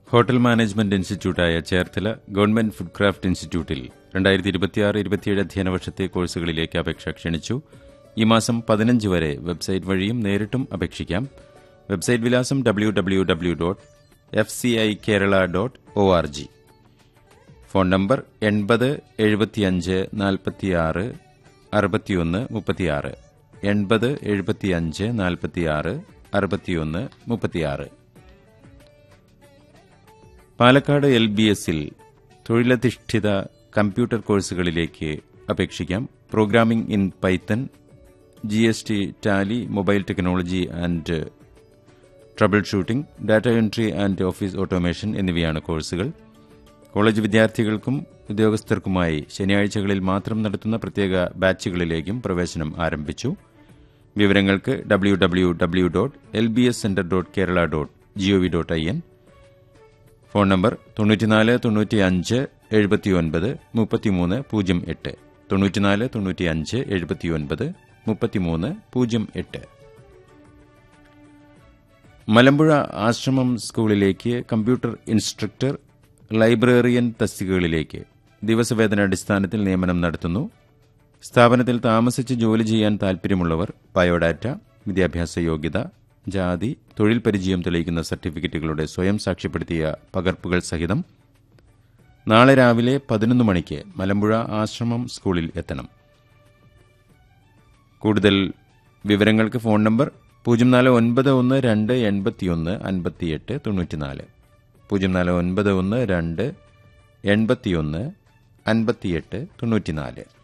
hotel management ഇൻസ്റ്റിറ്റ്യൂട്ടായ Cherthala government food craft ഇൻസ്റ്റിറ്റ്യൂട്ടിൽ രണ്ടായിരത്തി ഇരുപത്തിയാറ് ഇരുപത്തിയേഴ് അധ്യയന വർഷത്തെ കോഴ്സുകളിലേക്ക് അപേക്ഷ ക്ഷണിച്ചു ഈ മാസം പതിനഞ്ച് വരെ വെബ്സൈറ്റ് വഴിയും നേരിട്ടും അപേക്ഷിക്കാം വെബ്സൈറ്റ് വിലാസം W W W dot F C I Kerala dot O R G phone number എൺപത് എഴുപത്തിയഞ്ച് നാൽപ്പത്തിയാറ് അറുപത്തിയൊന്ന് മുപ്പത്തിയാറ് എൺപത് എഴുപത്തിയഞ്ച് നാൽപ്പത്തിയാറ് അറുപത്തിയൊന്ന് മുപ്പത്തിയാറ് പാലക്കാട് എൽ ബി എസിൽ തൊഴിലധിഷ്ഠിത കമ്പ്യൂട്ടർ കോഴ്സുകളിലേക്ക് അപേക്ഷിക്കാം programming in Python G S T Tally mobile technology and troubleshooting data entry and office automation എന്നിവയാണ് കോഴ്സുകൾ കോളേജ് വിദ്യാർത്ഥികൾക്കും ഉദ്യോഗസ്ഥർക്കുമായി ശനിയാഴ്ചകളിൽ മാത്രം നടത്തുന്ന പ്രത്യേക ബാച്ചുകളിലേക്കും പ്രവേശനം ആരംഭിച്ചു വിവരങ്ങൾക്ക് W W W dot L B S centre dot Kerala dot gov dot I N phone number തൊണ്ണൂറ്റിനാല് തൊണ്ണൂറ്റി അഞ്ച് എഴുപത്തിയൊൻപത് മുപ്പത്തിമൂന്ന് പൂജ്യം എട്ട് തൊണ്ണൂറ്റിനാല് തൊണ്ണൂറ്റി അഞ്ച് എഴുപത്തിയൊൻപത് മുപ്പത്തിമൂന്ന് പൂജ്യം എട്ട് മലമ്പുഴ ആശ്രമം സ്കൂളിലേക്ക് കമ്പ്യൂട്ടർ ഇൻസ്ട്രക്ടർ ലൈബ്രറിയൻ തസ്തികകളിലേക്ക് ദിവസവേതന അടിസ്ഥാനത്തിൽ നിയമനം നടത്തുന്നു സ്ഥാപനത്തിൽ താമസിച്ച് ജോലി ചെയ്യാൻ താൽപ്പര്യമുള്ളവർ ബയോഡാറ്റ വിദ്യാഭ്യാസ യോഗ്യത ജാതി തൊഴിൽ പരിചയം തെളിയിക്കുന്ന സർട്ടിഫിക്കറ്റുകളുടെ സ്വയം സാക്ഷ്യപ്പെടുത്തിയ പകർപ്പുകൾ സഹിതം നാളെ രാവിലെ പതിനൊന്ന് മണിക്ക് മലമ്പുഴ ആശ്രമം സ്കൂളിൽ എത്തണം കൂടുതൽ വിവരങ്ങൾക്ക് ഫോൺ നമ്പർ പൂജ്യം നാല് ഒൻപത് ഒന്ന് രണ്ട് എൺപത്തിയൊന്ന് അൻപത്തിയെട്ട് തൊണ്ണൂറ്റിനാല് പൂജ്യം നാല് ഒൻപത് ഒന്ന് രണ്ട് എൺപത്തിയൊന്ന് അൻപത്തിയെട്ട് തൊണ്ണൂറ്റിനാല്